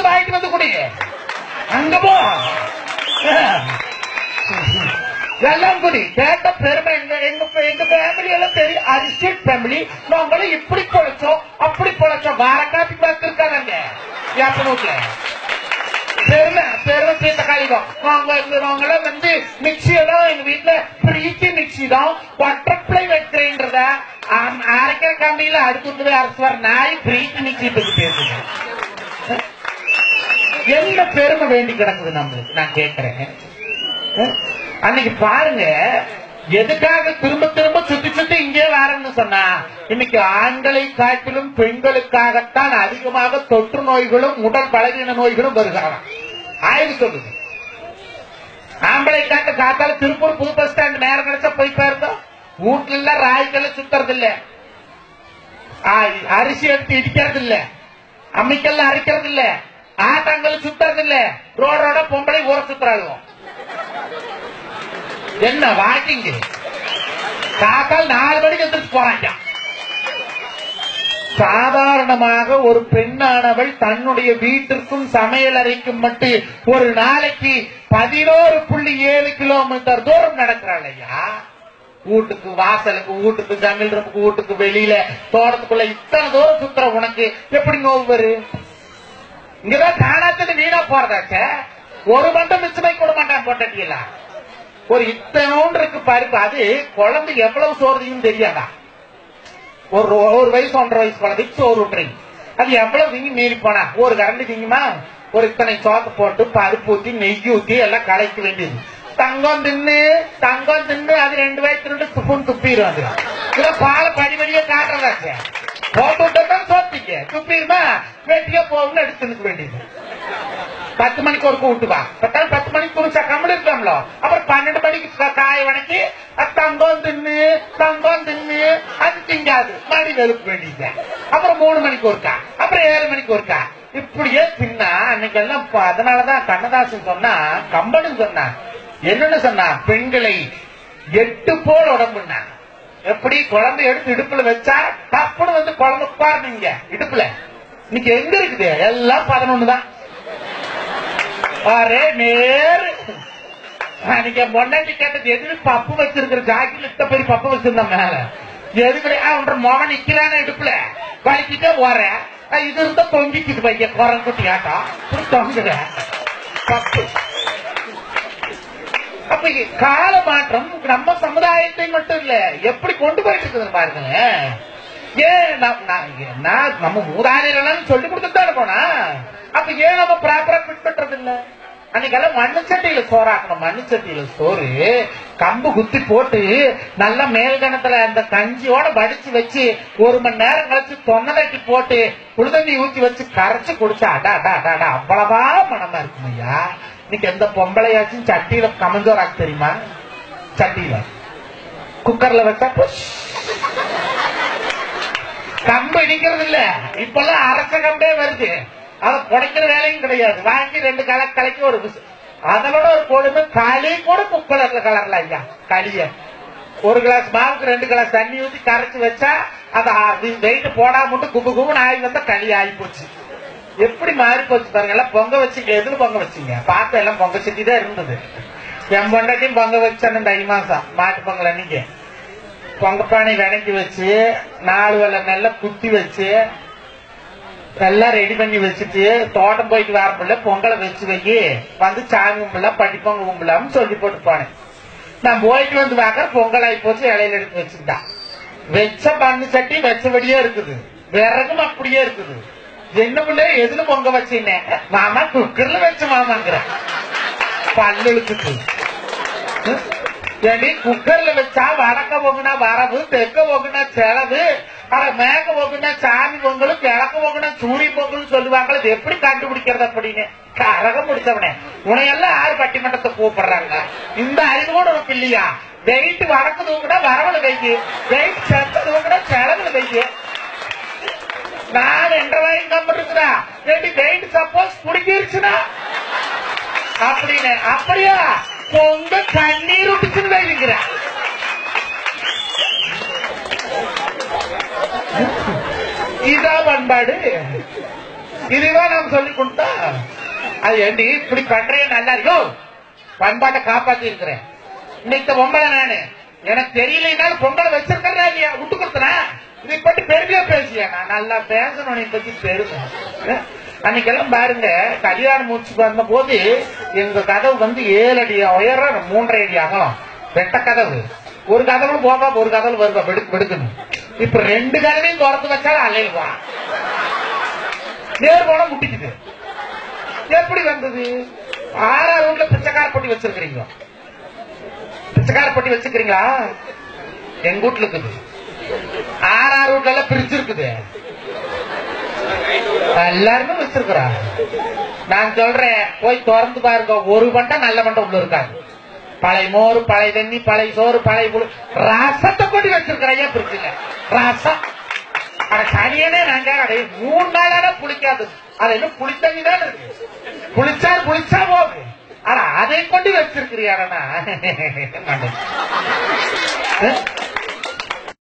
இருந்து வாங்கிட்டு வந்து குடி அங்க போ எல்லாம் குடி கேட்ட பெருமை எங்க எங்க எங்க ஃபேமிலி எல்லாம் தெரியும் அரிசிட் ஃபேமிலி நாங்களும் இப்படி பொழைச்சோம் அப்படி பொழைச்சோம் வார காப்பி பார்த்துருக்காங்க என் வீட்டுல பெருமை பெருமை தீர்த்த காலிதான் நாங்க நாங்களாம் வந்து மிக்சி எல்லாம் எங்க வீட்டுல பிரீத்தி மிக்சி தான் பட்டர்ஃபிளை வைக்கிறேன்றத அரைக்கிற கம்பியில அடுத்து அரசுவார் நாய் பிரீத்தி மிக்சி பத்தி பேசுங்க என்ன பெருமை வேண்டி கிடக்குது நம்மளுக்கு நான் கேட்கிறேன் அஹ்? அன்னைக்கு பாருங்க எதுக்காக திரும்ப திரும்ப சுத்தி சுத்தி இங்கே வரேன்னு சொன்னா இன்னைக்கு ஆண்களை காட்டிலும் பெண்களுக்காகத்தான் அதிகமாக தொற்று நோய்களும் உடல் பலவீன நோய்களும் வருகிறாங்க ஆய்வு சொல்லுது ஆம்பளை காட்டு காத்தால திருப்பூர் புது பஸ் ஸ்டாண்ட் நேரம் கிடைச்சா போய் பாருங்க வீட்டுல எல்லாம் ராய்க்கல்ல சுத்துறது இல்ல ஆ, அரிசி எடுத்து இடிக்கிறது இல்ல அம்மிக்கல்ல அரைக்கிறது இல்ல ஆட்டாங்கல் சுத்துறது இல்ல ரோடோட பொம்பளை ஊற சுத்துறாங்க என்ன வாக்கிங் காக்கால் நாலு மணிக்கு எந்திரிச்சு போறாங்க சாதாரணமாக ஒரு பெண்ணானவள் தன்னுடைய வீட்டிற்கும் சமையல் அறைக்கும் மட்டும் ஒரு நாளைக்கு பதினோரு புள்ளி ஏழு கிலோமீட்டர் தூரம் நடக்கிறாள் ஐயா வீட்டுக்கு வாசலுக்கு வீட்டுக்கு ஜன்னல் ரூமுக்கு வீட்டுக்கு வெளியில தோட்டத்துக்குள்ள இத்தனை தூரம் சுத்துற உனக்கு எப்படி நோவு வரும் இங்கதான் காணாத்தது வீணா போறதாச்ச ஒரு மண்டம் மிச்சமை கூட மாட்டான் போட்டீங்களா ஒரு இத்தனோண்டு இருக்கு பருப்பு அது குழந்தை எவ்வளவு சோறுதையும் தெரியாதா ஒரு ஒரு வயசு ஒன்றரை வயசு குழந்தைக்கு சோறு விட்டுறீங்க அது எவ்வளவு திங்கி மீறி போனா ஒரு கரண்டி திங்குமா ஒரு இத்தனை சோத்து போட்டு பருப்பு ஊத்தி நெய் ஊத்தி எல்லாம் கலைக்க வேண்டியது தங்கம் தின்னு தங்கம் தின்னு அது ரெண்டு வயசு ரெண்டு துப்புன்னு துப்பிடும் அது இதுல பாலை படி படியே காட்டுறதாச்சு போட்டு விட்டதான் சோத்திக்க துப்பிடுமா வெட்டியா போகணும்னு எடுத்துனுக்க வேண்டியது பத்து மணிக்கு ஒரு கூட்டு வா பத்தாம் பத்து மணிக்கு குடிச்சா கம்மல் இருக்கலாம்ல அப்புறம் பன்னெண்டு மணிக்கு க- காய வணக்கி அது தங்கம் தின்னு தங்கம் தின்னு அது திங்காது மணி வெளுக்க வேண்டியது அப்புறம் மூணு மணிக்கு ஒருக்கா அப்புறம் ஏழு மணிக்கு ஒருக்கா இப்படியே தின்னா அன்னைக்கு எல்லாம் ப- அதனாலதான் கண்ணதாசன் சொன்னா கம்பனும் சொன்னா என்னன்னு சொன்னா பெண்களை எட்டு போல் உடம்புன்னா எப்படி குழந்தை எடுத்து இடுப்புல வச்சா டப்புன்னு வந்து குழந்தை உட்காருனீங்க இடுப்புல இன்னைக்கு எங்க இருக்குது எல்லாம் பதினொன்னு தான் அரே நேரு நீங்க பொண்டாட்டி கேட்டது எதுக்கு பப்பு வச்சிருக்கிற ஜாக்கில் இத்த பெரிய பப்பு வச்சிருந்தா மேல எதுக்கு அவன்ற மகன் நிக்கிறான இடுப்புல வலிக்கிட்டே போறேன் இது இருந்தா தொங்கிக்குது பைய குரங்குட்டி ஆட்டம் இப்படி தொங்குற பப்பு அப்ப இ- கால மாற்றம் நம்ம சமுதாயத்தை மட்டும் இல்ல எப்படி கொண்டு போயிட்டு இருக்குது பாருங்க ஏன் நான் நான் நான் நம்ம மூதாதையர்கள் சொல்லி கொடுத்துட்டு போனா அப்ப ஏன் நம்ம ப்ராப்பரா பின்பற்றது இல்ல அன்னைக்கெல்லாம் மண்ணு சட்டியில சோறாக்கணும் மண்ணு சட்டியில சோறு கம்பு குத்தி போட்டு நல்ல மேல்கணத்துல அந்த கஞ்சியோட வடிச்சு வச்சு ஒரு மணி நேரம் கழிச்சு தொன்னை தட்டி போட்டு உளுதண்ணி ஊத்தி வச்சு கரைச்சு குடிச்சா அடா அடா அடா அடா அவ்வளவா மனமா இருக்கும் ஐயா இன்னைக்கு எந்த பொம்பளையாச்சும் சட்டியில கமஞ்சோராக்கு தெரியுமா சட்டியில குக்கர்ல வச்சா புஷ். கம்பு இடிக்கிறது இல்ல இப்பெல்லாம் அரச கம்பே வருது அத புடைக்கிற வேலையும் கிடையாது வாங்கி ரெண்டு கலை கலைக்கு ஒரு விசு- அதோட ஒரு கொடுமை களி கூட குக்கர்ல கலர்ல ஐயா களிய ஒரு கிளாஸ் மாவுக்கு ரெண்டு கிளாஸ் தண்ணி ஊத்தி கரைச்சு வச்சா அது வெயிட் போடாம மட்டும் குபு குபுன்னு ஆகி வந்தா களி ஆகி போச்சு எப்படி மாறி போச்சு பாருங்க எல்லாம் பொங்க வச்சீங்க எதுல பொங்க வச்சீங்க பார்த்த எல்லாம் பொங்க சட்டி தான் இருந்தது என் பொண்டாட்டியும் பொங்க வச்சானு தை மாசம் மாட்டு பொங்கல் அன்னைக்கு பொங்கப்பானை விளக்கி வச்சு நாலு வேலை நெல்ல குத்தி வச்சு எல்லாம் ரெடி பண்ணி வச்சுட்டு தோட்டம் போயிட்டு வரப்பில்ல பொங்கலை வச்சு வை வந்து சாமி கும்பிடல படிப்போங்க கும்பிடலாம்னு சொல்லி போட்டு போனேன் நான் போயிட்டு வந்து பார்க்க பொங்கல் ஆகி போச்சு இலையில எடுத்து வச்சுக்கிட்டான் வச்ச பண்ணு சட்டி வச்சபடியே இருக்குது விறகும் அப்படியே இருக்குது என்ன பிள்ளை எதுல பொங்க வச்சீங்க மாமா குக்கர்ல வச்ச மாமாங்கிற பல்லு இழுத்துட்டு ஏடி குக்கர்ல வச்சா வடக்க போகுனா வரவு தெற்க போகுனா செலவு அட மேக்க போகுனா சாமி பொங்கல் கிழக்க போகுனா சூரி பொங்கல் சொல்லுவாங்க இது எப்படி கண்டுபிடிக்கிறது அப்படின்னு கரகம் முடிச்சவனே உனையெல்லாம் யாரு பட்டிமன்றத்தை கூப்பிடுறாங்க இந்த அறிவோட ஒரு பிள்ளையா வெயிட் வடக்கு தூக்குனா வரவுல வைக்கு வெயிட் செத்த தூக்குனா செலவுல வைக்கு நான் ரெண்டரை வாங்கி நம்பர் இருக்குதா ரெண்டு வெயிட் சப்போஸ் குடிக்கிருச்சுன்னா அப்படின்னு அப்படியா பொங்க கண்ணீர் விட்டுச்சுன்னு வைக்கிறேன் இதா பண்பாடு இதுதான் நாம் சொல்லி கொடுத்தா அது ஏண்டி இப்படி பண்றே நல்லா இருக்கோ பண்பாட்டை காப்பாத்தி இருக்கிறேன் இன்னைக்கு பொங்கலை நானு எனக்கு தெரியலைனாலும் பொங்கலை வச்சிருக்கிறா இல்லையா விட்டு கொடுத்தனா இதை பத்தி பெருமையா பேசியா நான் நல்லா பேசணும் நீ பத்தி பெருமை அஹ், அன்னைக்கெல்லாம் பாருங்க கல்யாணம் முடிச்சு வந்த போது எங்க கதவு வந்து ஏழு அடி உயரம் மூன்றரை அடி அகலம் வெட்ட கதவு ஒரு கதவுல போகா ஒரு கதவுல வருவா வெடுக்கு வெடுக்கணும் இப்ப ரெண்டு கதவையும் திறந்து வச்சாலும் அலையிடுவா நேர் போன முட்டிக்குது எப்படி வந்தது ஆறாவது வீட்டுல பிச்சைக்கார பொட்டி வச்சிருக்கிறீங்க பிச்சைக்கார பொட்டி வச்சுக்கிறீங்களா எங்க வீட்டுல இருக்குது ஆறாறு வீட்டுல எல்லாம் பிரிச்சு இருக்குது எல்லாருமே வச்சிருக்கிறா நான் சொல்றேன் போய் திறந்து பாருங்க ஒரு பண்டை நல்ல பண்டை உள்ள இருக்காது பழைய மோர் பழைய தண்ணி பழைய சோறு பழைய புழு ரசத்தை கொண்டு வச்சிருக்கிறையா பிரிச்சுங்க ரசம் அட சனியனே நாங்க அடே மூணு நாளான புளிக்காது அது என்ன புளித்தண்ணி தான் இருக்கு புளிச்சா புளிச்சா போகுது ஆனா அதை கொண்டு வச்சிருக்கிறியாடனா